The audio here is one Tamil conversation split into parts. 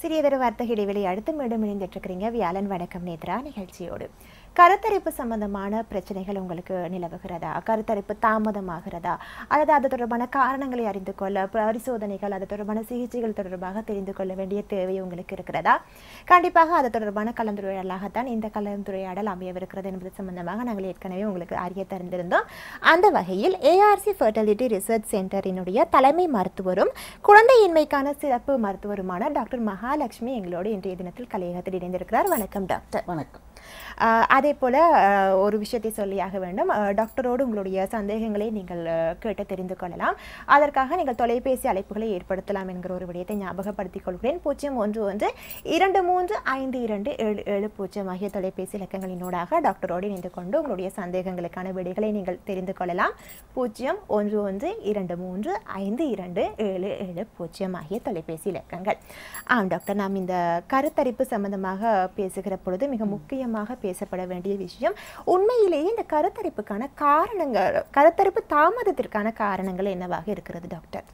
சிறியதொரு வர்த்தக இடைவெளி அடுத்து மீண்டும் இணைந்துட்டு இருக்கிறீங்க வியாழன் வணக்கம் நேத்ரா நிகழ்ச்சியோடு கருத்தரிப்பு சம்பந்தமான பிரச்சனைகள் உங்களுக்கு நிலவுகிறதா கருத்தரிப்பு தாமதமாகிறதா அல்லது அது தொடர்பான காரணங்களை அறிந்து கொள்ள பரிசோதனைகள் அது தொடர்பான சிகிச்சைகள் தொடர்பாக தெரிந்து கொள்ள வேண்டிய தேவை உங்களுக்கு இருக்கிறதா கண்டிப்பாக அது தொடர்பான கலந்துரையாடலாகத்தான் இந்த கலந்துரையாடல் அமையவிருக்கிறது என்பது சம்பந்தமாக நாங்கள் ஏற்கனவே உங்களுக்கு அறிய தந்திருந்தோம் அந்த வகையில் ஏஆர்சி ஃபர்டிலிட்டி ரிசர்ச் சென்டரினுடைய தலைமை மருத்துவரும் குழந்தையின்மைக்கான சிறப்பு மருத்துவருமான டாக்டர் மகாலட்சுமி எங்களோடு இன்றைய தினத்தில் கலையகத்தில் இணைந்திருக்கிறார் வணக்கம் டாக்டர் வணக்கம் ஆஹ் அதே போல ஆஹ் ஒரு விஷயத்தை சொல்லியாக வேண்டும் ஆஹ் டாக்டரோடு உங்களுடைய சந்தேகங்களை நீங்கள் ஆஹ் கேட்டு தெரிந்து கொள்ளலாம் அதற்காக நீங்கள் தொலைபேசி அழைப்புகளை ஏற்படுத்தலாம் என்கிற ஒரு விடயத்தை ஞாபகப்படுத்திக் கொள்கிறேன் பூஜ்ஜியம் ஒன்று ஒன்று இரண்டு மூன்று ஐந்து இரண்டு ஏழு ஏழு பூஜ்ஜியம் ஆகிய தொலைபேசி இலக்கங்களினூடாக டாக்டரோடு இணைந்து கொண்டு உங்களுடைய சந்தேகங்களுக்கான விடைகளை நீங்கள் தெரிந்து கொள்ளலாம் பூஜ்ஜியம் ஒன்று ஒன்று இரண்டு மூன்று ஐந்து இரண்டு ஏழு ஏழு பூஜ்ஜியம் ஆகிய தொலைபேசி இலக்கங்கள் ஆம் டாக்டர் நாம் இந்த கருத்தரிப்பு சம்பந்தமாக பேசுகிற பொழுது மிக முக்கியமாக பேசப்பட வேண்டிய விஷயம் உண்மையிலேயே இந்த கருத்தரிப்புக்கான காரணங்கள் கருத்தரிப்பு தாமதத்திற்கான காரணங்கள் என்னவாக இருக்கிறது டாக்டர்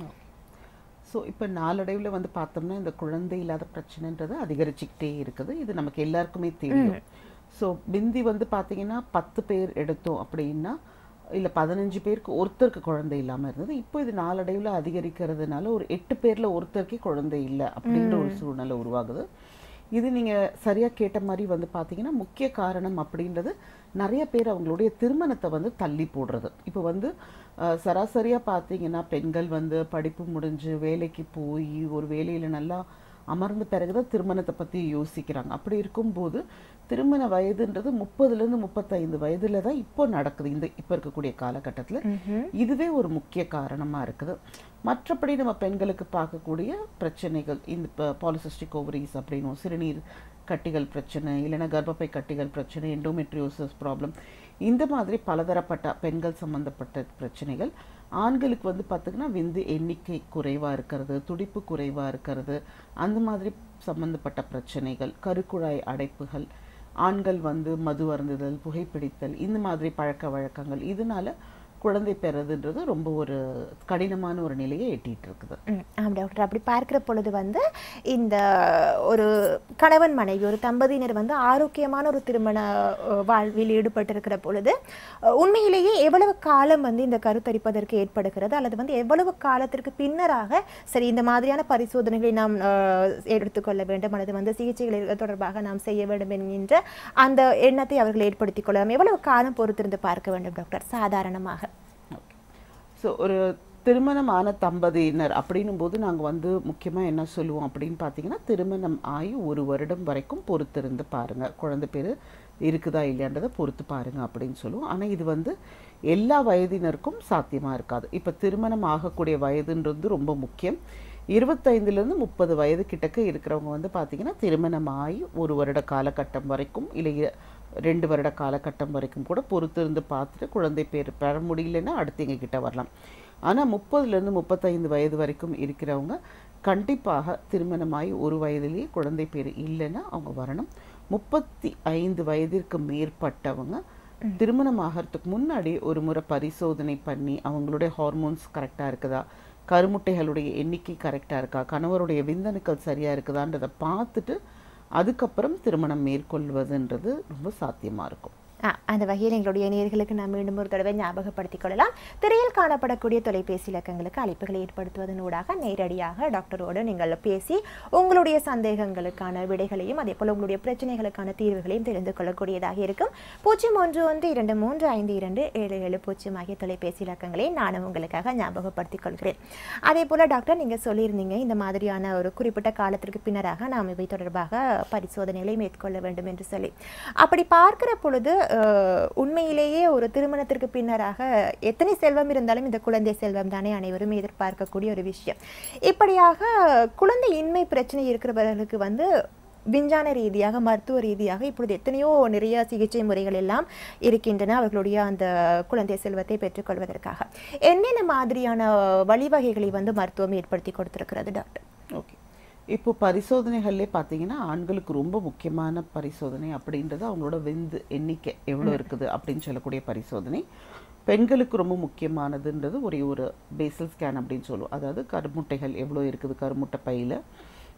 ஸோ இப்போ நாளடைவில் வந்து பார்த்தோம்னா இந்த குழந்தை இல்லாத பிரச்சனைன்றது அதிகரிச்சுக்கிட்டே இருக்குது இது நமக்கு எல்லாருக்குமே தெரியும் ஸோ பிந்தி வந்து பார்த்தீங்கன்னா பத்து பேர் எடுத்தோம் அப்படின்னா இல்லை பதினஞ்சு பேருக்கு ஒருத்தருக்கு குழந்தை இல்லாமல் இருந்தது இப்போ இது நாளடைவில் அதிகரிக்கிறதுனால ஒரு எட்டு பேரில் ஒருத்தருக்கே குழந்தை இல்லை அப்படின்ற ஒரு சூழ்நிலை உருவாகுது இது நீங்கள் சரியாக கேட்ட மாதிரி வந்து பார்த்தீங்கன்னா முக்கிய காரணம் அப்படின்றது நிறைய பேர் அவங்களுடைய திருமணத்தை வந்து தள்ளி போடுறது இப்போ வந்து சராசரியாக பார்த்தீங்கன்னா பெண்கள் வந்து படிப்பு முடிஞ்சு வேலைக்கு போய் ஒரு வேலையில் நல்லா அமர்ந்த பிறகுதான் திருமணத்தை பற்றி யோசிக்கிறாங்க அப்படி இருக்கும்போது திருமண வயதுன்றது முப்பதுலேருந்து முப்பத்தைந்து வயதுல தான் இப்போ நடக்குது இந்த இப்போ இருக்கக்கூடிய காலகட்டத்தில் இதுவே ஒரு முக்கிய காரணமாக இருக்குது மற்றபடி நம்ம பெண்களுக்கு பார்க்கக்கூடிய பிரச்சனைகள் இந்த இப்போ பாலிசிஸ்டிக் ஓவரிஸ் அப்படின்னும் சிறுநீர் கட்டிகள் பிரச்சனை இல்லைன்னா கர்ப்பப்பை கட்டிகள் பிரச்சனை எண்டோமெட்ரியோசிஸ் ப்ராப்ளம் இந்த மாதிரி பலதரப்பட்ட பெண்கள் சம்பந்தப்பட்ட பிரச்சனைகள் ஆண்களுக்கு வந்து பார்த்திங்கன்னா விந்து எண்ணிக்கை குறைவாக இருக்கிறது துடிப்பு குறைவாக இருக்கிறது அந்த மாதிரி சம்பந்தப்பட்ட பிரச்சனைகள் கருக்குழாய் அடைப்புகள் ஆண்கள் வந்து மது அருந்துதல் புகைப்பிடித்தல் இந்த மாதிரி பழக்க வழக்கங்கள் இதனால குழந்தை பெறதுன்றது ரொம்ப ஒரு கடினமான ஒரு நிலையை எட்டிட்டு இருக்குது ம், ஆம் டாக்டர் அப்படி பார்க்கிற பொழுது வந்து இந்த ஒரு கணவன் மனைவி ஒரு தம்பதியினர் வந்து ஆரோக்கியமான ஒரு திருமண அஹ், வாழ்வில் ஈடுபட்டிருக்கிற பொழுது அஹ், உண்மையிலேயே எவ்வளவு காலம் வந்து இந்த கருத்தரிப்பதற்கு ஏற்படுகிறது அல்லது வந்து எவ்வளவு காலத்திற்கு பின்னராக சரி இந்த மாதிரியான பரிசோதனைகளை நாம் அஹ், எடுத்துக்கொள்ள வேண்டும் அல்லது வந்து சிகிச்சைகள் தொடர்பாக நாம் செய்ய வேண்டும் என்கின்ற அந்த எண்ணத்தை அவர்கள் ஏற்படுத்திக் கொள்ளலாம் எவ்வளவு காலம் பொறுத்திருந்து பார்க்க வேண்டும் டாக்டர் சாதாரணமாக ஸோ ஒரு திருமணமான தம்பதியினர் அப்படின்னும் போது நாங்கள் வந்து முக்கியமாக என்ன சொல்லுவோம் அப்படின்னு பார்த்தீங்கன்னா திருமணம் ஆகி ஒரு வருடம் வரைக்கும் பொறுத்திருந்து பாருங்கள் குழந்தை பேர் இருக்குதா இல்லையான்றதை பொறுத்து பாருங்க அப்படின்னு சொல்லுவோம் ஆனால் இது வந்து எல்லா வயதினருக்கும் சாத்தியமாக இருக்காது இப்போ திருமணம் ஆகக்கூடிய வயதுன்றது ரொம்ப முக்கியம் இருபத்தைந்துலேருந்து முப்பது வயது கிட்டக்க இருக்கிறவங்க வந்து பார்த்தீங்கன்னா திருமணம் ஆகி ஒரு வருட காலகட்டம் வரைக்கும் இல்லை இ- ரெண்டு வருட காலகட்டம் வரைக்கும் கூட பொறுத்திருந்து பார்த்துட்டு குழந்தை பேர் பெற முடியலன்னா அடுத்து எங்க கிட்ட வரலாம் ஆனால் முப்பதுலேருந்து முப்பத்தைந்து வயது வரைக்கும் இருக்கிறவங்க கண்டிப்பாக திருமணமாகி ஒரு வயதிலேயே குழந்தை பேர் இல்லைன்னா அவங்க வரணும் முப்பத்தி ஐந்து வயதிற்கு மேற்பட்டவங்க திருமணம் ஆகிறதுக்கு முன்னாடி ஒரு முறை பரிசோதனை பண்ணி அவங்களுடைய ஹார்மோன்ஸ் கரெக்டாக இருக்குதா கருமுட்டைகளுடைய எண்ணிக்கை கரெக்டாக இருக்கா கணவருடைய விந்தணுக்கள் சரியாக இருக்குதான்றதை பார்த்துட்டு அதுக்கப்புறம் திருமணம் மேற்கொள்வதுன்றது ரொம்ப சாத்தியமாக இருக்கும் ஆ, அந்த வகையில் எங்களுடைய நேயர்களுக்கு நாம் மீண்டும் ஒரு தடவை ஞாபகப்படுத்திக் கொள்ளலாம் திரையில் காணப்படக்கூடிய தொலைபேசி இலக்கங்களுக்கு அழைப்புகளை ஏற்படுத்துவதன் ஊடாக நேரடியாக டாக்டரோடு நீங்கள் பேசி உங்களுடைய சந்தேகங்களுக்கான விடைகளையும் அதே போல் உங்களுடைய பிரச்சனைகளுக்கான தீர்வுகளையும் தெரிந்து கொள்ளக்கூடியதாக இருக்கும் பூஜ்ஜியம் ஒன்று ஒன்று இரண்டு மூன்று ஐந்து இரண்டு ஏழு ஏழு பூஜ்ஜியம் ஆகிய தொலைபேசி இலக்கங்களை நானும் உங்களுக்காக ஞாபகப்படுத்திக் கொள்கிறேன் அதே போல் டாக்டர் நீங்கள் சொல்லியிருந்தீங்க இந்த மாதிரியான ஒரு குறிப்பிட்ட காலத்திற்கு பின்னராக நாம் இவை தொடர்பாக பரிசோதனைகளை மேற்கொள்ள வேண்டும் என்று சொல்லி அப்படி பார்க்கிற பொழுது அஹ், உண்மையிலேயே ஒரு திருமணத்திற்கு பின்னராக எத்தனை செல்வம் இருந்தாலும் இந்த குழந்தை செல்வம் தானே அனைவரும் எதிர்பார்க்கக்கூடிய ஒரு விஷயம் இப்படியாக குழந்தை இன்மை பிரச்சனை இருக்கிறவர்களுக்கு வந்து விஞ்ஞான ரீதியாக மருத்துவ ரீதியாக இப்பொழுது எத்தனையோ நிறைய சிகிச்சை முறைகள் எல்லாம் இருக்கின்றன அவர்களுடைய அந்த குழந்தை செல்வத்தை பெற்றுக்கொள்வதற்காக என்னென்ன மாதிரியான வழிவகைகளை வந்து மருத்துவம் ஏற்படுத்தி கொடுத்திருக்கிறது டாக்டர் ஓகே இப்போ பரிசோதனைகள்லே பார்த்தீங்கன்னா ஆண்களுக்கு ரொம்ப முக்கியமான பரிசோதனை அப்படின்றது அவங்களோட விந்து எண்ணிக்கை எவ்வளோ இருக்குது அப்படின்னு சொல்லக்கூடிய பரிசோதனை பெண்களுக்கு ரொம்ப முக்கியமானதுன்றது ஒரே ஒரு பேசல் ஸ்கேன் அப்படின்னு சொல்லுவோம் அதாவது கருமுட்டைகள் எவ்வளோ இருக்குது கருமுட்டை பையில்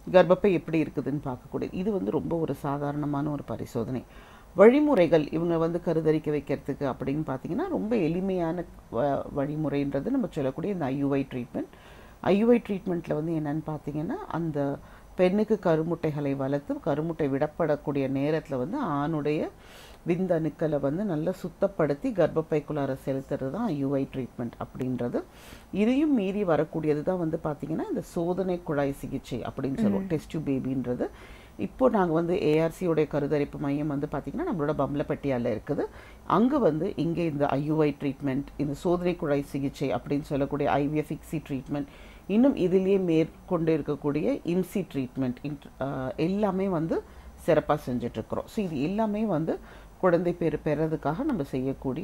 கர்ப்பப்பை எப்படி இருக்குதுன்னு பார்க்கக்கூடியது இது வந்து ரொம்ப ஒரு சாதாரணமான ஒரு பரிசோதனை வழிமுறைகள் இவங்க வந்து கருதரிக்க வைக்கிறதுக்கு அப்படின்னு பார்த்தீங்கன்னா ரொம்ப எளிமையான வ- வழிமுறைன்றது நம்ம சொல்லக்கூடிய இந்த ஐயுஐ ட்ரீட்மெண்ட் ஐயுஐ ட்ரீட்மெண்ட்டில் வந்து என்னன்னு பார்த்தீங்கன்னா அந்த பெண்ணுக்கு கருமுட்டைகளை வளர்த்து கருமுட்டை விடப்படக்கூடிய நேரத்தில் வந்து ஆணுடைய விந்தணுக்களை வந்து நல்லா சுத்தப்படுத்தி கர்ப்பப்பைக்குள்ளார செலுத்துறது தான் ஐயுஐ ட்ரீட்மெண்ட் அப்படின்றது இதையும் மீறி வரக்கூடியது தான் வந்து பார்த்தீங்கன்னா இந்த சோதனை குழாய் சிகிச்சை அப்படின்னு சொல்லுவோம் டெஸ்ட் பேபின்றது இப்போ நாங்கள் வந்து ஏஆர்சியோடைய கருதரிப்பு மையம் வந்து பார்த்திங்கன்னா நம்மளோட பம்பலப்பட்டியால இருக்குது அங்கே வந்து இங்கே இந்த ஐயுஐ ட்ரீட்மெண்ட் இந்த சோதனை குழாய் சிகிச்சை அப்படின்னு சொல்லக்கூடிய ஐவிஎஃப் இக்ஸி ட்ரீட்மெண்ட் இன்னும் இதிலேயே மேற்கொண்டு இருக்கக்கூடிய இம்சி ட்ரீட்மெண்ட் எல்லாமே வந்து சிறப்பாக செஞ்சிட்ருக்குறோம் ஸோ இது எல்லாமே வந்து குழந்தை பேர் பெறதுக்காக நம்ம செய்யக்கூடிய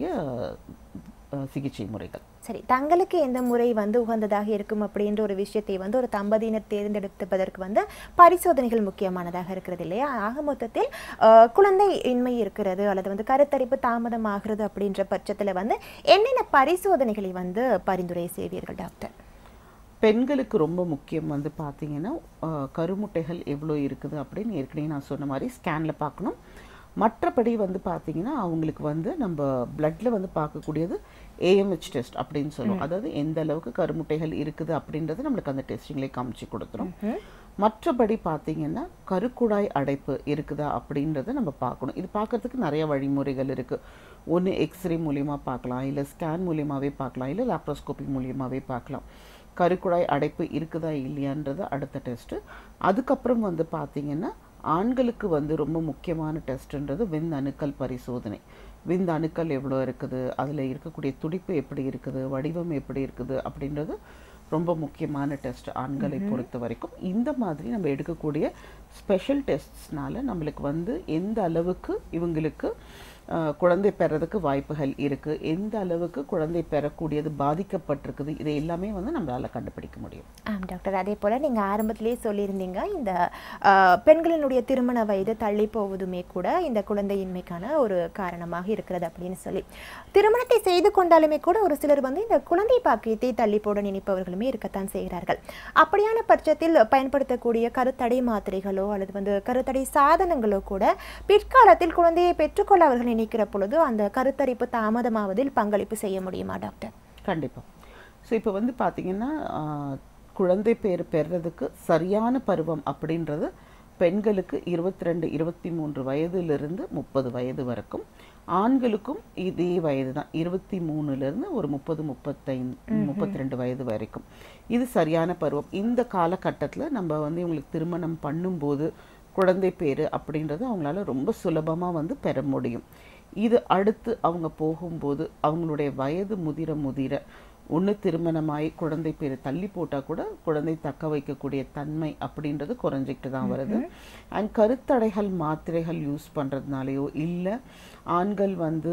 அஹ், சிகிச்சை முறைகள் சரி தங்களுக்கு எந்த முறை வந்து உகந்ததாக இருக்கும் அப்படின்ற ஒரு விஷயத்தை வந்து ஒரு தம்பதியினர் தேர்ந்தெடுப்பதற்கு வந்து பரிசோதனைகள் முக்கியமானதாக இருக்கிறது இல்லையா ஆக மொத்தத்தில் அஹ், குழந்தை இன்மை இருக்கிறது அல்லது வந்து கருத்தரிப்பு தாமதமாகிறது அப்படின்ற பட்சத்தில் வந்து என்னென்ன பரிசோதனைகளை வந்து பரிந்துரை செய்வீர்கள் டாக்டர் பெண்களுக்கு ரொம்ப முக்கியம் வந்து பார்த்தீங்கன்னா அஹ், கருமுட்டைகள் எவ்வளோ இருக்குது அப்படின்னு ஏற்கனவே நான் சொன்ன மாதிரி ஸ்கேனில் பார்க்கணும் மற்றபடி வந்து பார்த்தீங்கன்னா அவங்களுக்கு வந்து நம்ம பிளட்ல வந்து பார்க்கக்கூடியது ஏஎம்ஹெச் டெஸ்ட் அப்படின்னு சொல்லுவோம் அதாவது எந்த அளவுக்கு கருமுட்டைகள் இருக்குது அப்படின்றது நம்மளுக்கு அந்த டெஸ்டிங்லேயே காமிச்சு கொடுத்துரும் மற்றபடி பார்த்தீங்கன்னா கருக்குழாய் அடைப்பு இருக்குதா அப்படின்றத நம்ம பார்க்கணும் இது பார்க்கறதுக்கு நிறைய வழிமுறைகள் இருக்குது ஒன்று எக்ஸ்ரே மூலியமாக பார்க்கலாம் இல்லை ஸ்கேன் மூலியமாகவே பார்க்கலாம் இல்லை லாப்ரோஸ்கோபி மூலியமாகவே பார்க்கலாம் கருக்குழாய் அடைப்பு இருக்குதா இல்லையான்றது அடுத்த டெஸ்ட்டு அதுக்கப்புறம் வந்து பார்த்தீங்கன்னா ஆண்களுக்கு வந்து ரொம்ப முக்கியமான டெஸ்ட்ன்றது விந்து அணுக்கள் பரிசோதனை விந்து அணுக்கள் எவ்வளோ இருக்குது அதில் இருக்கக்கூடிய துடிப்பு எப்படி இருக்குது வடிவம் எப்படி இருக்குது அப்படின்றது ரொம்ப முக்கியமான டெஸ்ட் ஆண்களை பொறுத்த வரைக்கும் இந்த மாதிரி நம்ம எடுக்கக்கூடிய ஸ்பெஷல் டெஸ்ட்ஸ்னால நம்மளுக்கு வந்து எந்த அளவுக்கு இவங்களுக்கு அஹ், குழந்தை பெறதுக்கு வாய்ப்புகள் இருக்கு எந்த அளவுக்கு குழந்தை பெறக்கூடியது பாதிக்கப்பட்டிருக்குது இதை எல்லாமே வந்து நம்மளால கண்டுபிடிக்க முடியும் ஆம் டாக்டர் அதே போல் நீங்கள் ஆரம்பத்திலேயே சொல்லியிருந்தீங்க இந்த ஆஹ், பெண்களினுடைய திருமண வயது தள்ளி போவதுமே கூட இந்த குழந்தையின்மைக்கான ஒரு காரணமாக இருக்கிறது அப்படின்னு சொல்லி திருமணத்தை செய்து கொண்டாலுமே கூட ஒரு சிலர் வந்து இந்த குழந்தை பாக்கியத்தை தள்ளி போட நினைப்பவர்களுமே இருக்கத்தான் செய்கிறார்கள் அப்படியான பட்சத்தில் பயன்படுத்தக்கூடிய கருத்தடை மாத்திரைகளோ அல்லது வந்து கருத்தடை சாதனங்களோ கூட பிற்காலத்தில் குழந்தையை பெற்றுக்கொள்ள அவர்கள் நினைக்கிற பொழுது அந்த கருத்தரிப்பு தாமதமாவதில் பங்களிப்பு செய்ய முடியுமா டாக்டர் கண்டிப்பா ஸோ இப்போ வந்து பார்த்தீங்கன்னா ஆஹ், குழந்தை பேர் பெறுறதுக்கு சரியான பருவம் அப்படின்றது பெண்களுக்கு இருபத்தி ரெண்டு இருபத்தி மூன்று வயதிலிருந்து முப்பது வயது வரைக்கும் ஆண்களுக்கும் இதே வயது தான் இருபத்தி மூணுலேருந்து ஒரு முப்பது முப்பத்தைந்து முப்பத்தி ரெண்டு வயது வரைக்கும் இது சரியான பருவம் இந்த காலகட்டத்தில் நம்ம வந்து இவங்களுக்கு திருமணம் பண்ணும்போது குழந்தை பேர் அப்படின்றது அவங்களால ரொம்ப சுலபமாக வந்து பெற முடியும் இது அடுத்து அவங்க போகும்போது அவங்களுடைய வயது முதிர முதிர ஒன்று திருமணமாகி குழந்தை பேர் தள்ளி போட்டால் கூட குழந்தை தக்க வைக்கக்கூடிய தன்மை அப்படின்றது குறைஞ்சிக்கிட்டு தான் வருது அண்ட் கருத்தடைகள் மாத்திரைகள் யூஸ் பண்ணுறதுனாலையோ இல்லை ஆண்கள் வந்து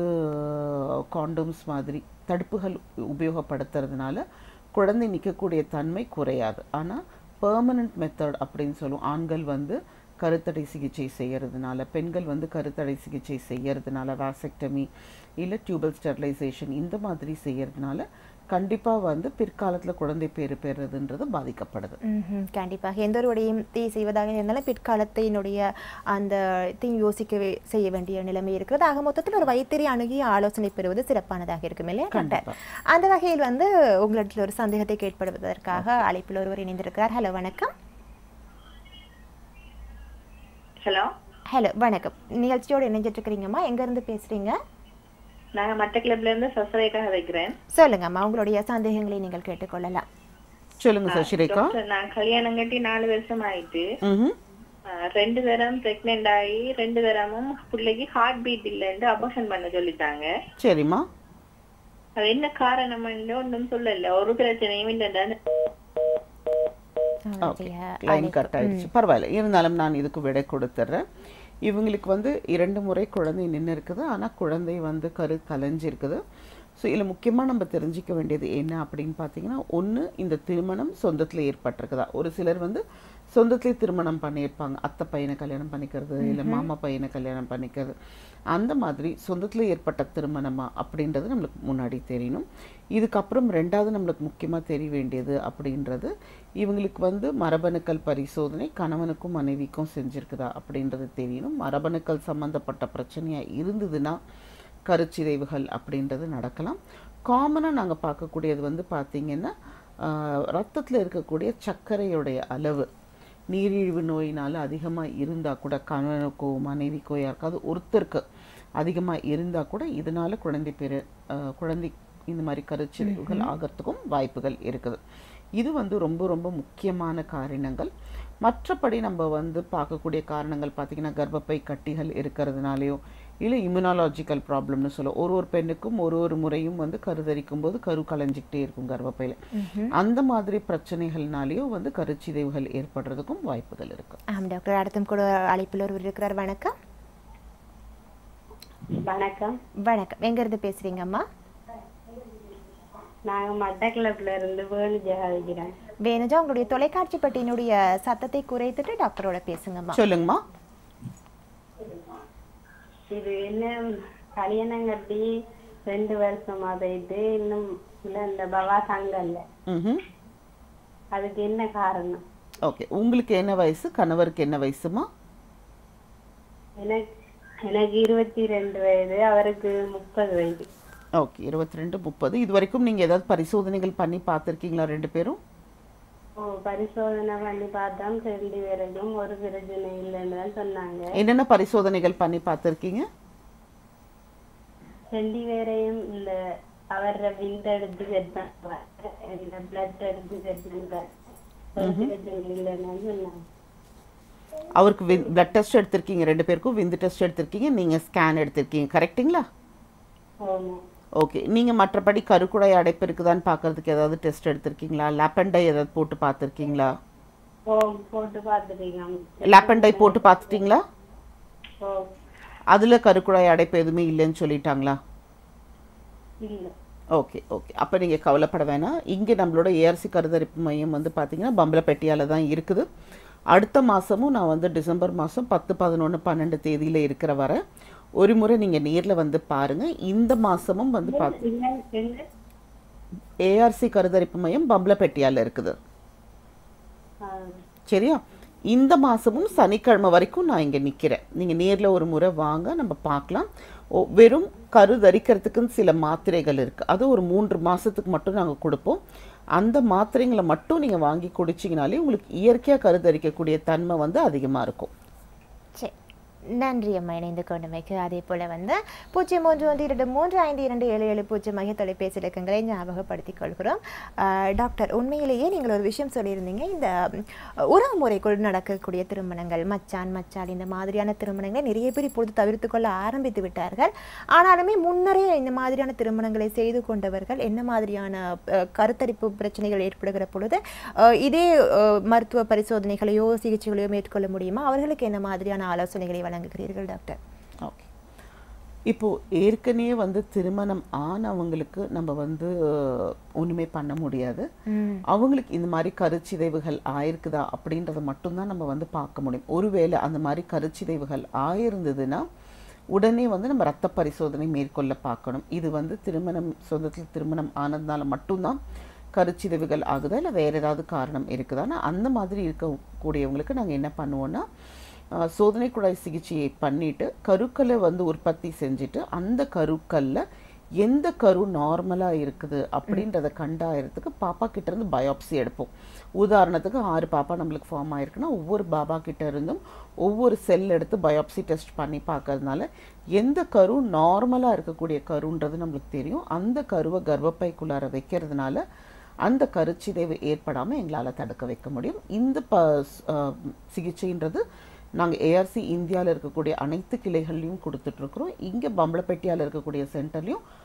காண்டோம்ஸ் மாதிரி தடுப்புகள் உபயோகப்படுத்துறதுனால குழந்தை நிற்கக்கூடிய தன்மை குறையாது ஆனால் பெர்மனன்ட் மெத்தட் அப்படின்னு சொல்லுவோம் ஆண்கள் வந்து கருத்தடை சிகிச்சை செய்யறதுனால பெண்கள் வந்து கருத்தடை சிகிச்சை செய்யறதுனால வாசெக்டமி இல்லை டியூபல் ஸ்டெரிலைசேஷன் இந்த மாதிரி செய்யறதுனால கண்டிப்பாக வந்து பிற்காலத்தில் குழந்தை பேறு பெறுறதுன்றது பாதிக்கப்படுது ம்ஹும். கண்டிப்பாக எந்த ஒரு விடயத்தை செய்வதாக இருந்தாலும் பிற்காலத்தினுடைய அந்த இதையும் யோசிக்க வே- செய்ய வேண்டிய நிலைமை இருக்கிறது ஆக மொத்தத்தில் ஒரு வைத்திரி அணுகி ஆலோசனை பெறுவது சிறப்பானதாக இருக்கும் இல்லையா டாக்டர் கண்டிப்பா. அந்த வகையில் வந்து உங்களிடத்தில் ஒரு சந்தேகத்தை கேட்படுவதற்காக அழைப்பில் ஒருவர் இணைந்திருக்கிறார் ஹலோ வணக்கம் ஹலோ ஹலோ வணக்கம் நிகழ்ச்சியோடு இணைஞ்சிட்டு இருக்கிறீங்கம்மா எங்கேருந்து பேசுறீங்க நாங்க மட்ட கிளப்ல இருந்து சசரேக்காக வைக்கிறேன் சொல்லுங்கம்மா உங்களுடைய சந்தேகங்களை நீங்கள் கேட்டுக்கொள்ளலாம் சொல்லுங்க சசிரேகா டாக்டர், நான் கல்யாணம் கட்டி நாலு வருஷம் ஆயிட்டு ம் ஆஹ், ரெண்டு தரம் பிரெக்னென்ட் ஆகி ரெண்டு தரமும் பிள்ளைக்கு ஹார்ட் பீட் இல்லைன்னு அபார்ஷன் பண்ண சொல்லிட்டாங்க சரிம்மா அது என்ன காரணம் ஒன்றும் சொல்லல ஒரு பிரச்சனையும் இல்லைன்னு அவருடைய லைன் கட் ஆயிடுச்சு பரவாயில்ல இருந்தாலும் நான் இதுக்கு விடை கொடுத்துட்றேன் இவங்களுக்கு வந்து இரண்டு முறை குழந்தை நின்று இருக்குது ஆனால் குழந்தை வந்து கரு கலைஞ்சிருக்குது ஸோ இதில் முக்கியமாக நம்ம தெரிஞ்சிக்க வேண்டியது என்ன அப்படின்னு பார்த்தீங்கன்னா ஒன்று இந்த திருமணம் சொந்தத்தில் ஏற்பட்டிருக்குதா ஒரு சிலர் வந்து சொந்தத்திலே திருமணம் பண்ணியிருப்பாங்க அத்தை பையனை கல்யாணம் பண்ணிக்கிறது இல்லை மாமா பையனை கல்யாணம் பண்ணிக்கிறது அந்த மாதிரி சொந்தத்தில் ஏற்பட்ட திருமணமா அப்படின்றது நம்மளுக்கு முன்னாடி தெரியணும் இதுக்கப்புறம் ரெண்டாவது நம்மளுக்கு முக்கியமாக தெரிய வேண்டியது அப்படின்றது இவங்களுக்கு வந்து மரபணுக்கள் பரிசோதனை கணவனுக்கும் மனைவிக்கும் செஞ்சிருக்குதா அப்படின்றது தெரியணும் மரபணுக்கள் சம்மந்தப்பட்ட பிரச்சனையாக இருந்ததுன்னா கருச்சிதைவுகள் அப்படின்றது நடக்கலாம் காமனாக நாங்கள் பார்க்கக்கூடியது வந்து பார்த்திங்கன்னா ரத்தத்தில் இருக்கக்கூடிய சர்க்கரையுடைய அளவு நீரிழிவு நோயினால் அதிகமாக இருந்தால் கூட கணவனுக்கோ மனைவிக்கோ யாருக்காவது ஒருத்தருக்கு அதிகமாக இருந்தால் கூட இதனால் குழந்தை பெரு ஆஹ் குழந்தை இந்த மாதிரி கருச்சிதைவுகள் ஆகிறதுக்கும் வாய்ப்புகள் இருக்குது இது வந்து ரொம்ப ரொம்ப முக்கியமான காரணங்கள் மற்றபடி நம்ம வந்து பார்க்கக்கூடிய காரணங்கள் பார்த்திங்கன்னா கர்ப்பப்பை கட்டிகள் இருக்கிறதுனாலையோ இல்லை இம்யூனாலஜிக்கல் ப்ராப்ளம்னு சொல்லுவோம் ஒரு ஒரு பெண்ணுக்கும் ஒரு ஒரு முறையும் வந்து கருதரிக்கும் போது கரு கலைஞ்சிக்கிட்டே இருக்கும் கர்ப்பப்பையில் அந்த மாதிரி பிரச்சனைகள்னாலேயோ வந்து கருச்சிதைவுகள் ஏற்படுறதுக்கும் வாய்ப்புகள் இருக்கு ஆமாம் டாக்டர் அடுத்தும் கூட அழைப்பில் ஒருவர் இருக்கிறார் வணக்கம் வணக்கம் வணக்கம் எங்கேருந்து பேசுகிறீங்கம்மா நாங்க மட்டக்களப்புல இருந்து வேணு ஜெகாதிக்கிறேன் வேணுஜா உங்களுடைய தொலைக்காட்சி பெட்டியினுடைய சத்தத்தை குறைத்துட்டு டாக்டரோட பேசுங்கம்மா சொல்லுங்கம்மா இது என்ன கல்யாணம் கட்டி ரெண்டு வருஷமா போயிட்டு இன்னும் இல்ல இந்த பவா தங்கல்ல ம் அதுக்கு என்ன காரணம் ஓகே உங்களுக்கு என்ன வயசு கணவருக்கு என்ன வயசுமா எனக்கு எனக்கு இருபத்தி ரெண்டு வயது அவருக்கு முப்பது வயது ஓகே இருபத்தி ரெண்டு முப்பது இது வரைக்கும் நீங்கள் ஏதாவது பரிசோதனைகள் பண்ணி பார்த்துருக்கீங்களா ரெண்டு பேரும் ஓ பரிசோதனை பண்ணி பார்த்தோம் ரெண்டு பேருக்கும் ஒரு பிரச்சனை இல்லைன்னு தான் சொன்னாங்க என்னென்ன பரிசோதனைகள் பண்ணி பார்த்துருக்கீங்க ரெண்டு பேரையும் இந்த அவர விந்த எடுத்து செட் பண்ணுவாங்க இந்த பிளட் எடுத்து செட் பண்ணுவாங்க ஒரு பிரச்சனை இல்லைன்னு சொன்னாங்க அவருக்கு வின் பிளட் டெஸ்ட் எடுத்திருக்கீங்க ரெண்டு பேருக்கும் விந்து டெஸ்ட் எடுத்திருக்கீங்க நீங்கள் ஸ்கேன் எடுத்திருக்கீங்க கரெக்ட்டுங்களா ஆமா ஓகே நீங்கள் மற்றபடி கருக்குழாய் அடைப்பு இருக்குதான்னு பார்க்கறதுக்கு ஏதாவது டெஸ்ட் எடுத்திருக்கீங்களா லேப்பண்டை ஏதாவது போட்டு பார்த்துருக்கீங்களா ஓ போட்டு பார்த்துட்டீங்க லேப்பண்டை போட்டு பார்த்துட்டீங்களா ஓ அதில் கருக்குழாய் அடைப்பு எதுவுமே இல்லைன்னு சொல்லிட்டாங்களா இல்ல ஓகே ஓகே அப்போ நீங்கள் கவலைப்பட வேணாம் இங்கே நம்மளோட ஏஆர்சி கருதரிப்பு மையம் வந்து பார்த்தீங்கன்னா பம்பலப்பட்டியால தான் இருக்குது அடுத்த மாதமும் நான் வந்து டிசம்பர் மாதம் பத்து பதினொன்று பன்னெண்டு தேதியில் இருக்கிற வர ஒரு முறை நீங்கள் நேரில் வந்து பாருங்கள் இந்த மாதமும் வந்து பார்த்து எங்க எங்க ஏஆர்சி கருதரிப்பு மையம் பம்பலப்பட்டியால இருக்குது ஆ, சரியா இந்த மாதமும் சனிக்கிழமை வரைக்கும் நான் இங்கே நிற்கிறேன் நீங்கள் நேரில் ஒரு முறை வாங்க நம்ம பார்க்கலாம் ஓ வெறும் கரு தரிக்கிறதுக்குன்னு சில மாத்திரைகள் இருக்குது அது ஒரு மூன்று மாதத்துக்கு மட்டும் நாங்கள் கொடுப்போம் அந்த மாத்திரைங்களை மட்டும் நீங்கள் வாங்கி குடிச்சிங்கனாலே உங்களுக்கு இயற்கையாக கரு தரிக்கக்கூடிய தன்மை வந்து அதிகமாக இருக்கும் சரி நன்றி அம்மா இணைந்து கொண்டமைக்கு அதே போல் வந்து பூஜ்ஜியம் மூன்று ஒன்று இரண்டு மூன்று ஐந்து இரண்டு ஏழு ஏழு பூஜ்ஜியம் மைய தொலைபேசி இலக்கங்களை ஞாபகப்படுத்திக் கொள்கிறோம் ஆஹ் டாக்டர் உண்மையிலேயே நீங்கள் ஒரு விஷயம் சொல்லியிருந்தீங்க இந்த ம், உறவு முறைக்குள் நடக்கக்கூடிய திருமணங்கள் மச்சான் மச்சான் இந்த மாதிரியான திருமணங்களை நிறைய பேர் இப்பொழுது தவிர்த்து கொள்ள ஆரம்பித்து விட்டார்கள் ஆனாலுமே முன்னரே இந்த மாதிரியான திருமணங்களை செய்து கொண்டவர்கள் என்ன மாதிரியான அஹ், கருத்தரிப்பு பிரச்சனைகள் ஏற்படுகிற பொழுது அஹ், இதே அஹ், மருத்துவ பரிசோதனைகளையோ சிகிச்சைகளையோ மேற்கொள்ள முடியுமா அவர்களுக்கு என்ன மாதிரியான ஆலோசனைகளை வழங்குகிறீர்கள் டாக்டர் ஓகே இப்போ ஏற்கனவே வந்து திருமணம் ஆனவங்களுக்கு நம்ம வந்து அஹ், ஒண்ணுமே பண்ண முடியாது ம் அவங்களுக்கு இந்த மாதிரி கருச்சிதைவுகள் ஆயிருக்குதா அப்படின்றத மட்டும்தான் நம்ம வந்து பார்க்க முடியும் ஒருவேளை அந்த மாதிரி கருச்சிதைவுகள் ஆயிருந்ததுன்னா உடனே வந்து நம்ம ரத்த பரிசோதனை மேற்கொள்ள பார்க்கணும் இது வந்து திருமணம் சொந்தத்தில் திருமணம் ஆனதுனால மட்டும்தான் கருச்சிதைவுகள் ஆகுதா இல்லை வேற ஏதாவது காரணம் இருக்குதான்னா அந்த மாதிரி இருக்கக்கூடியவங்களுக்கு நாங்கள் என்ன பண்ணுவோம்னா ஆஹ், சோதனை குழாய் சிகிச்சையை பண்ணிட்டு கருக்களை வந்து உற்பத்தி செஞ்சுட்டு அந்த கருக்கல்ல எந்த கரு நார்மலாக இருக்குது அப்படின்றத கண்டாயிரத்துக்கு பாப்பா கிட்ட இருந்து பயாப்சி எடுப்போம் உதாரணத்துக்கு ஆறு பாப்பா நம்மளுக்கு ஃபார்ம் ஆயிருக்குன்னா ஒவ்வொரு பாபா கிட்ட இருந்தும் ஒவ்வொரு செல் எடுத்து பயாப்சி டெஸ்ட் பண்ணி பார்க்கறதுனால எந்த கரு நார்மலாக இருக்கக்கூடிய கருன்றது நம்மளுக்கு தெரியும் அந்த கருவை கர்ப்பப்பைக்குள்ளார வைக்கிறதுனால அந்த கருச்சிதைவு ஏற்படாமல் எங்களால் தடுக்க வைக்க முடியும் இந்த ப அஹ், சிகிச்சைன்றது நாங்கள் ஏஆர்சி இந்தியாவில் இருக்கக்கூடிய அனைத்து கிளைகள்லையும் கொடுத்துட்ருக்குறோம் இங்கே பம்பளப்பட்டியாவில் இருக்கக்கூடிய சென்டர்லையும்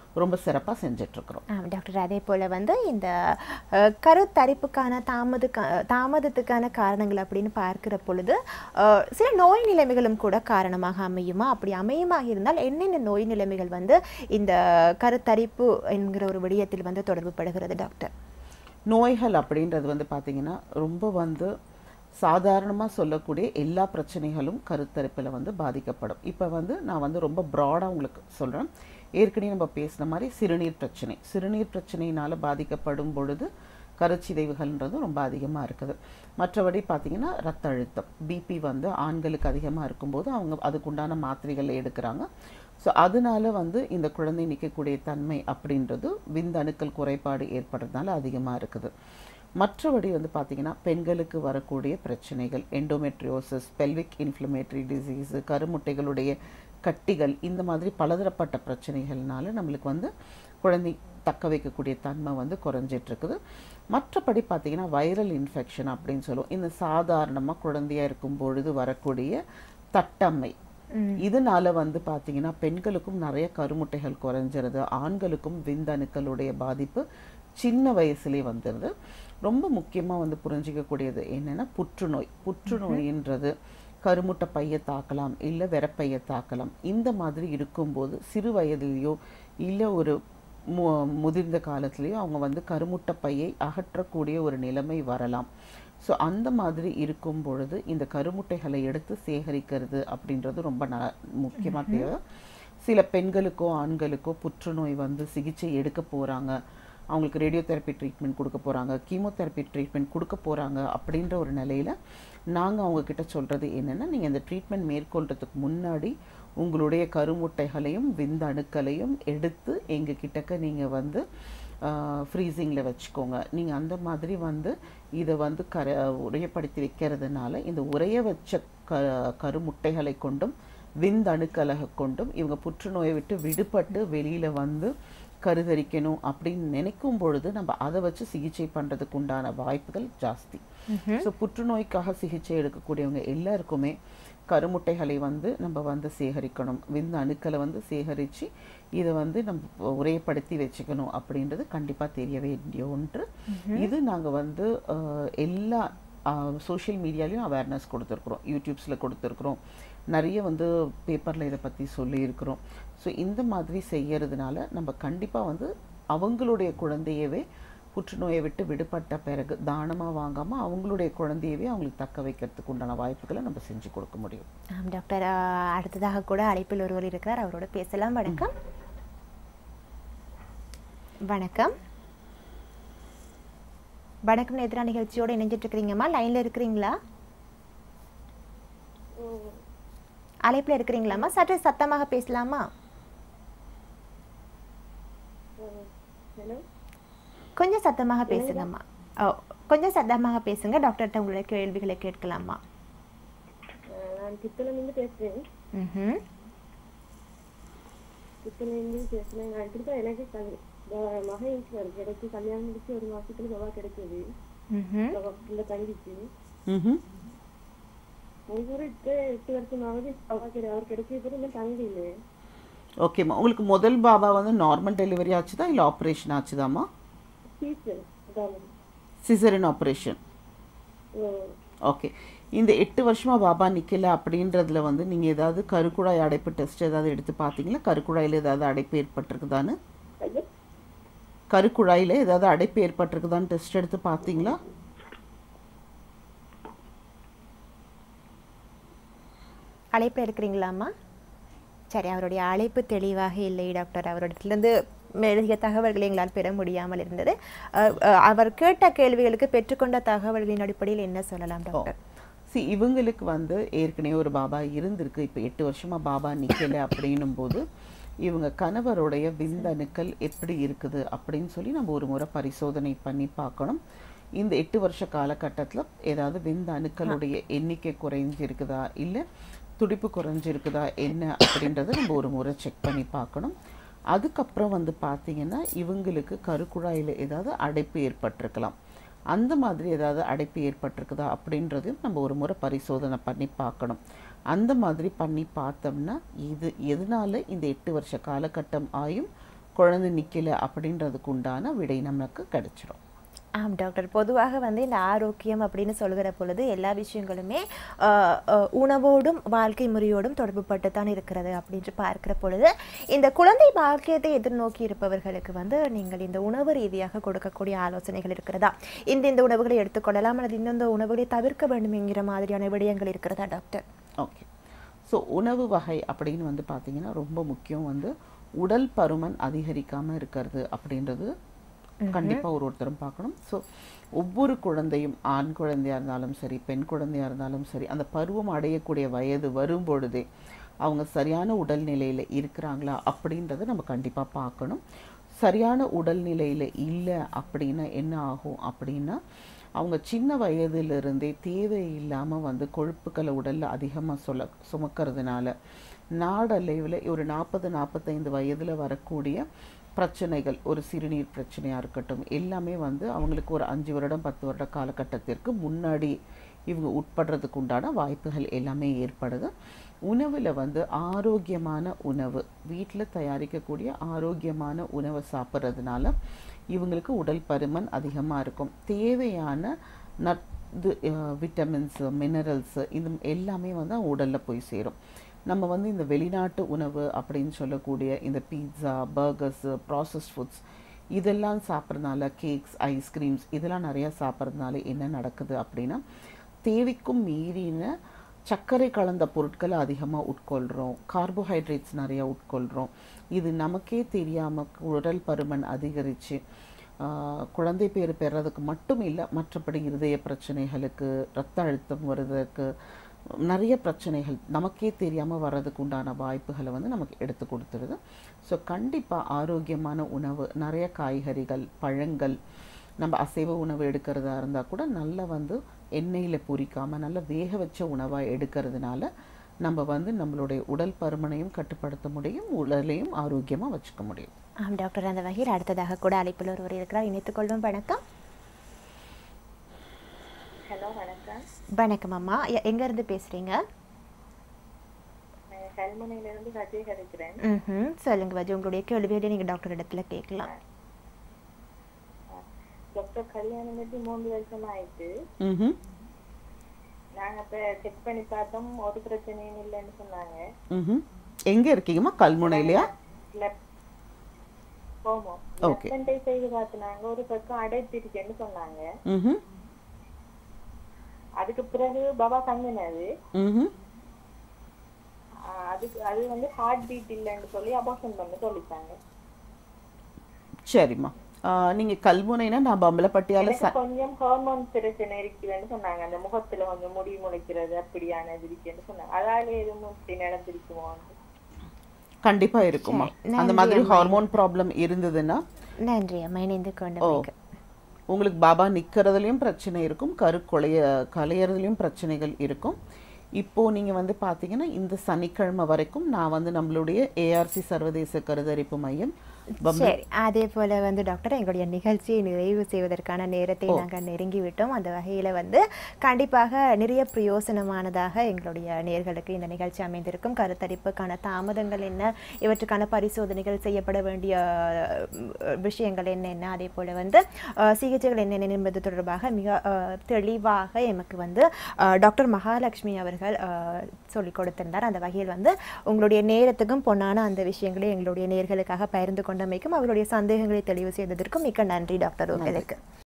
ரொம்ப சிறப்பாக செஞ்சிட்ருக்குறோம் ஆம், டாக்டர் அதே போல் வந்து இந்த அஹ், கருத்தரிப்புக்கான தாமதுக்கா தாமதத்துக்கான காரணங்கள் அப்படின்னு பார்க்கிற பொழுது அஹ், சில நோய் நிலைமைகளும் கூட காரணமாக அமையுமா அப்படி அமையுமாக இருந்தால் என்னென்ன நோய் நிலைமைகள் வந்து இந்த கருத்தரிப்பு என்கிற ஒரு விடயத்தில் வந்து தொடர்பு படுகிறது டாக்டர் நோய்கள் அப்படின்றது வந்து பார்த்தீங்கன்னா ரொம்ப வந்து சாதாரணமாக சொல்லக்கூடிய எல்லா பிரச்சனைகளும் கருத்தரிப்பில் வந்து பாதிக்கப்படும் இப்போ வந்து நான் வந்து ரொம்ப ப்ராடாக உங்களுக்கு சொல்கிறேன் ஏற்கனவே நம்ம பேசின மாதிரி சிறுநீர் பிரச்சனை சிறுநீர் பிரச்சனையினால் பாதிக்கப்படும் பொழுது கருச்சிதைவுகள்ன்றது ரொம்ப அதிகமாக இருக்குது மற்றபடி பார்த்தீங்கன்னா ரத்த அழுத்தம் பிபி வந்து ஆண்களுக்கு அதிகமாக இருக்கும்போது அவங்க அதுக்குண்டான மாத்திரைகள் எடுக்கிறாங்க ஸோ அதனால வந்து இந்த குழந்தை நிற்கக்கூடிய தன்மை அப்படின்றது விந்தணுக்கள் குறைபாடு ஏற்படுறதுனால அதிகமாக இருக்குது மற்றபடி வந்து பார்த்தீங்கன்னா பெண்களுக்கு வரக்கூடிய பிரச்சனைகள் எண்டோமெட்ரியோசிஸ் பெல்விக் இன்ஃப்ளமேட்டரி டிசீஸ் கருமுட்டைகளுடைய கட்டிகள் இந்த மாதிரி பலதரப்பட்ட பிரச்சனைகள்னால நம்மளுக்கு வந்து குழந்தை தக்க வைக்கக்கூடிய தன்மை வந்து குறைஞ்சிட்டு இருக்குது மற்றபடி பார்த்தீங்கன்னா வைரல் இன்ஃபெக்ஷன் அப்படின்னு சொல்லுவோம் இந்த சாதாரணமாக குழந்தையா இருக்கும் பொழுது வரக்கூடிய தட்டம்மை இதனால வந்து பார்த்தீங்கன்னா பெண்களுக்கும் நிறைய கருமுட்டைகள் குறைஞ்சிருது ஆண்களுக்கும் விந்தணுக்களுடைய பாதிப்பு சின்ன வயசுலேயே வந்துடுது ரொம்ப முக்கியமாக வந்து புரிஞ்சிக்கக்கூடியது என்னன்னா புற்றுநோய் புற்றுநோயின்றது கருமுட்டை பையை தாக்கலாம் இல்லை வெறப்பையை தாக்கலாம் இந்த மாதிரி இருக்கும்போது சிறு வயதிலேயோ இல்லை ஒரு மு முதிர்ந்த காலத்திலேயோ அவங்க வந்து கருமுட்டை பையை அகற்றக்கூடிய ஒரு நிலைமை வரலாம் ஸோ அந்த மாதிரி இருக்கும் பொழுது இந்த கருமுட்டைகளை எடுத்து சேகரிக்கிறது அப்படின்றது ரொம்ப ந முக்கியமாக தேவை சில பெண்களுக்கோ ஆண்களுக்கோ புற்றுநோய் வந்து சிகிச்சை எடுக்க போகிறாங்க அவங்களுக்கு ரேடியோதெரப்பி ட்ரீட்மெண்ட் கொடுக்க போகிறாங்க கீமோதெரப்பி ட்ரீட்மெண்ட் கொடுக்க போகிறாங்க அப்படின்ற ஒரு நிலையில் நாங்கள் அவங்கக்கிட்ட சொல்கிறது என்னென்னா நீங்கள் இந்த ட்ரீட்மெண்ட் மேற்கொள்கிறதுக்கு முன்னாடி உங்களுடைய கருமுட்டைகளையும் விந்தணுக்களையும் எடுத்து எங்கள் கிட்டக்க நீங்கள் வந்து ஃப்ரீசிங்கில் வச்சுக்கோங்க நீங்கள் அந்த மாதிரி வந்து இதை வந்து கர உரையப்படுத்தி வைக்கிறதுனால இந்த உரைய வச்ச க கருமுட்டைகளை கொண்டும் விந்தணுக்களை கொண்டும் இவங்க புற்றுநோயை விட்டு விடுபட்டு வெளியில் வந்து கருதரிக்கணும் அப்படின்னு நினைக்கும் பொழுது நம்ம அதை வச்சு சிகிச்சை பண்ணுறதுக்கு உண்டான வாய்ப்புகள் ஜாஸ்தி ஸோ புற்றுநோய்க்காக சிகிச்சை எடுக்கக்கூடியவங்க எல்லாருக்குமே கருமுட்டைகளை வந்து நம்ம வந்து சேகரிக்கணும் விந்து அணுக்களை வந்து சேகரித்து இதை வந்து நம்ம உரையப்படுத்தி வச்சுக்கணும் அப்படின்றது கண்டிப்பாக தெரிய வேண்டிய ஒன்று இது நாங்கள் வந்து அஹ், எல்லா சோஷியல் மீடியாலையும் அவேர்னஸ் கொடுத்துருக்குறோம் யூடியூப்ஸில் கொடுத்துருக்குறோம் நிறைய வந்து பேப்பரில் இதை பற்றி சொல்லியிருக்கிறோம் ஸோ இந்த மாதிரி செய்யறதுனால நம்ம கண்டிப்பாக வந்து அவங்களுடைய குழந்தையவே புற்றுநோயை விட்டு விடுபட்ட பிறகு தானமாக வாங்காமல் அவங்களுடைய குழந்தையவே அவங்களுக்கு தக்க வைக்கிறதுக்கு உண்டான வாய்ப்புகளை நம்ம செஞ்சு கொடுக்க முடியும் ஆம் டாக்டர் ஆஹ், அடுத்ததாக கூட அழைப்பில் ஒருவர் இருக்கிறார் அவரோட பேசலாம் வணக்கம் வணக்கம் வணக்கம் நேத்ரா நிகழ்ச்சியோட இணைஞ்சிட்டு இருக்கிறீங்கம்மா லைன்ல இருக்கிறீங்களா அழைப்புல இருக்கிறீங்களாம்மா சற்று சத்தமாக பேசலாமா ஹலோ கொஞ்சம் சத்தமாக பேசுங்கம்மா ஓ கொஞ்சம் சத்தமாக பேசுங்க டாக்டர்கிட்ட உங்களுடைய கேள்விகளை கேட்கலாமா நான் புத்தனிலிருந்து பேசுறேன் ம் புத்தனிலிருந்து பேசுறேன் நான் திரும்ப எனக்கு கல்- ப- மகன் வருது எனக்கு கல்யாணம் முடிச்சு ஒரு மாசத்துல பவா கிடைச்சது ம் பவா தங்கிச்சு ம்ஹும். ஒரு எட்டு எட்டு வருஷம் ஆகுது பவா கிடை அவர் கிடைச்ச பிறகு இன்னும் தங்கல ஓகேம்மா உங்களுக்கு முதல் பாபா வந்து நார்மல் டெலிவரி ஆச்சுதா இல்லை ஆப்ரேஷன் ஆச்சுதாம்மா டீச்சர் அதான் சிசரின் ஆப்ரேஷன் ஓகே இந்த எட்டு வருஷமா பாபா நிக்கல அப்படின்றதுல வந்து நீங்க ஏதாவது கருக்குழாய் அடைப்பு டெஸ்ட் ஏதாவது எடுத்து பார்த்தீங்களா கருக்குழாயில ஏதாவது அடைப்பு ஏற்பட்டிருக்குதான்னு ஐயா கருக்குழாயில ஏதாவது அடைப்பு ஏற்பட்டிருக்குதான்னு டெஸ்ட் எடுத்து பார்த்தீங்களா அழைப்பில் இருக்கிறீங்களாம்மா சரி அவருடைய அழைப்பு தெளிவாக இல்லை டாக்டர் அவரிடத்திலிருந்து மேலதிக தகவல்களை எங்களால் பெற முடியாமல் இருந்தது அஹ், அஹ், அவர் கேட்ட கேள்விகளுக்கு பெற்றுக்கொண்ட தகவல்களின் அடிப்படையில் என்ன சொல்லலாம் டாக்டர் சி இவங்களுக்கு வந்து ஏற்கனவே ஒரு பாபா இருந்திருக்கு இப்போ எட்டு வருஷமா பாபா நிக்கல அப்படின்னும் போது இவங்க கணவருடைய விந்தணுக்கள் எப்படி இருக்குது அப்படின்னு சொல்லி நம்ம ஒரு முறை பரிசோதனை பண்ணி பார்க்கணும் இந்த எட்டு வருஷ காலகட்டத்தில் ஏதாவது விந்த அணுக்களுடைய எண்ணிக்கை குறைஞ்சிருக்குதா இல்லை துடிப்பு குறைஞ்சிருக்குதா என்ன அப்படின்றத நம்ம ஒரு முறை செக் பண்ணி பார்க்கணும் அதுக்கப்புறம் வந்து பார்த்தீங்கன்னா இவங்களுக்கு கருக்குழாயில் ஏதாவது அடைப்பு ஏற்பட்டிருக்கலாம் அந்த மாதிரி ஏதாவது அடைப்பு ஏற்பட்டிருக்குதா அப்படின்றதையும் நம்ம ஒரு முறை பரிசோதனை பண்ணி பார்க்கணும் அந்த மாதிரி பண்ணி பார்த்தோம்னா இது எதனால இந்த எட்டு வருஷ காலகட்டம் ஆயும் குழந்தை நிக்கல அப்படின்றதுக்கு உண்டான விடை நமக்கு கிடைச்சிரும் ஆம் டாக்டர் பொதுவாக வந்து இந்த ஆரோக்கியம் அப்படின்னு சொல்கிற பொழுது எல்லா விஷயங்களுமே ஆஹ், ஆஹ், உணவோடும் வாழ்க்கை முறையோடும் தொடர்புபட்டு தான் இருக்கிறது அப்படின்னு பார்க்கிற பொழுது இந்த குழந்தை பாக்கியத்தை எதிர்நோக்கி இருப்பவர்களுக்கு வந்து நீங்கள் இந்த உணவு ரீதியாக கொடுக்கக்கூடிய ஆலோசனைகள் இருக்கிறதா இந்த இந்த உணவுகளை எடுத்துக்கொள்ளலாம் அல்லது இந்தந்த உணவுகளை தவிர்க்க வேண்டும் என்கிற மாதிரியான விடயங்கள் இருக்கிறதா டாக்டர் ஓகே ஸோ உணவு வகை அப்படின்னு வந்து பார்த்தீங்கன்னா ரொம்ப முக்கியம் வந்து உடல் பருமன் அதிகரிக்காம இருக்கிறது அப்படின்றது கண்டிப்பா ஒரு ஒருத்தரும் பார்க்கணும் ஸோ ஒவ்வொரு குழந்தையும் ஆண் குழந்தையா இருந்தாலும் சரி பெண் குழந்தையா இருந்தாலும் சரி அந்த பருவம் அடையக்கூடிய வயது வரும் பொழுதே அவங்க சரியான உடல்நிலையில இருக்கிறாங்களா அப்படின்றத நம்ம கண்டிப்பா பார்க்கணும் சரியான உடல்நிலையில இல்லை அப்படின்னா என்ன ஆகும் அப்படின்னா அவங்க சின்ன வயதிலிருந்தே தேவையில்லாம வந்து கொழுப்புக்களை உடல்ல அதிகமா சொல்ல சுமக்கிறதுனால நாடளவில் ஒரு நாற்பது நாற்பத்தைந்து வயதுல வரக்கூடிய பிரச்சனைகள் ஒரு சிறுநீர் பிரச்சனையா இருக்கட்டும் எல்லாமே வந்து அவங்களுக்கு ஒரு அஞ்சு வருடம் பத்து வருட காலகட்டத்திற்கு முன்னாடி இவங்க உட்படுறதுக்கு உண்டான வாய்ப்புகள் எல்லாமே ஏற்படுது உணவுல வந்து ஆரோக்கியமான உணவு வீட்ல தயாரிக்கக்கூடிய ஆரோக்கியமான உணவை சாப்பிட்றதுனால இவங்களுக்கு உடல் பருமன் அதிகமா இருக்கும் தேவையான நட் இது விட்டமின்ஸ் மினரல்ஸ் இது எல்லாமே வந்து அவங்க உடல்ல போய் சேரும் நம்ம வந்து இந்த வெளிநாட்டு உணவு அப்படின்னு சொல்லக்கூடிய இந்த பீட்சா பர்கர்ஸ் ப்ராசஸ்ட் ஃபுட்ஸ் இதெல்லாம் சாப்பிட்றதுனால கேக்ஸ் ஐஸ்கிரீம்ஸ் இதெல்லாம் நிறைய சாப்பிட்றதுனால என்ன நடக்குது அப்படின்னா தேவைக்கும் மீறின சர்க்கரை கலந்த பொருட்களை அதிகமாக உட்கொள்கிறோம் கார்போஹைட்ரேட்ஸ் நிறைய உட்கொள்கிறோம் இது நமக்கே தெரியாமல் உடல் பருமன் அதிகரித்து குழந்தை பேர் பெறதுக்கு மட்டும் இல்லை மற்றபடி இருதய பிரச்சனைகளுக்கு ரத்த அழுத்தம் வருவதற்கு நிறைய பிரச்சனைகள் நமக்கே தெரியாமல் வர்றதுக்கு உண்டான வாய்ப்புகளை வந்து நமக்கு எடுத்து கொடுத்துருது ஸோ கண்டிப்பாக ஆரோக்கியமான உணவு நிறைய காய்கறிகள் பழங்கள் நம்ம அசைவ உணவு எடுக்கிறதா இருந்தால் கூட நல்லா வந்து எண்ணெயில் பொரிக்காமல் நல்லா வேக வச்ச உணவாக எடுக்கிறதுனால நம்ம வந்து நம்மளுடைய உடல் பருமனையும் கட்டுப்படுத்த முடியும் உடலையும் ஆரோக்கியமாக வச்சுக்க முடியும் ஆம் டாக்டர் அந்த வகையில் அடுத்ததாக கூட அழைப்பில் ஒருவர் இருக்கிறார் இணைத்துக் கொள்வோம் வணக்கம் ஹலோ வணக்கம் வணக்கம் அம்மா எ- எங்க இருந்து பேசுறீங்க நான் கல்முனையில இருந்து கஜய் கிடைக்கிறேன் ம் சொல்லுங்க வஜி உங்களுடைய கேள்விகளை நீங்க டாக்டர் இடத்துல கேட்கலாம் டாக்டர் கல்யாணம் கட்டி மூன்று வருஷம் ஆயிட்டு ம் நாங்க இப்ப செக் பண்ணி பார்த்தோம் ஒரு பிரச்சனையும் இல்லைன்னு சொன்னாங்க ம் எங்கே இருக்கீங்கம்மா கல்முனையிலையா லெப் போமோம் Okay. லெஃப்ட் செய்து பார்த்துனாங்க ஒரு பக்கம் அடைத்திருக்கேன்னு சொன்னாங்க ம் அதுக்கு பிறகு பாபா தங்கினது ம் ஆஹ் அதுக்கு அது வந்து ஹார்ட் பீட் இல்லைன்னு சொல்லி அபார்ஷன் பண்ண சொல்லிட்டாங்க சரிம்மா ஆஹ் நீங்க கல்முனைனா நான் பம்பலப்பட்டியால எனக்கு ச கொஞ்சம் ஹார்மோன் பிரச்சனை இருக்குதுன்னு சொன்னாங்க அந்த முகத்துல கொஞ்சம் முடி முளைக்கிறது அப்படியானது இருக்குன்னு சொன்னாங்க அதால எதுவும் இப்படி நடந்திருக்குமோ கண்டிப்பா இருக்குமா சரி, அந்த நன்றி மாதிரி அம்மா. ஹார்மோன் ப்ராப்ளம் இருந்ததுன்னா நன்றி அம்மா இணைந்து கொண்டு ஓ உங்களுக்கு பாபா நிக்கிறதுலயும் பிரச்சனை இருக்கும் கரு கொலைய கலையறதுலயும் பிரச்சனைகள் இருக்கும் இப்போ நீங்க வந்து பாத்தீங்கன்னா இந்த சனிக்கிழமை வரைக்கும் நான் வந்து நம்மளுடைய ஏஆர்சி சர்வதேச கருதரிப்பு மையம் பம்பல சரி அதே போல வந்து டாக்டர் எங்களுடைய நிகழ்ச்சியை நிறைவு செய்வதற்கான நேரத்தை நாங்கள் நெருங்கி விட்டோம் அந்த வகையில வந்து கண்டிப்பாக நிறைய பிரயோசனமானதாக எங்களுடைய நேர்களுக்கு இந்த நிகழ்ச்சி அமைந்திருக்கும் கருத்தரிப்புக்கான தாமதங்கள் என்ன இவற்றுக்கான பரிசோதனைகள் செய்யப்பட வேண்டிய அஹ், விஷயங்கள் என்னென்ன அதே போல வந்து அஹ், சிகிச்சைகள் என்னென்ன என்பது தொடர்பாக மிக அஹ், தெளிவாக எமக்கு வந்து அஹ், டாக்டர் மகாலட்சுமி அவர்கள் அஹ், சொல்லிக் கொடுத்திருந்தார் அந்த வகையில் வந்து உங்களுடைய நேரத்துக்கும் பொன்னான அந்த விஷயங்களை எங்களுடைய நேர்களுக்காக பகிர்ந்து கொண்டமைக்கும் அவர்களுடைய சந்தேகங்களை தெளிவு செய்ததற்கும் மிக்க நன்றி டாக்டர் உங்களுக்கு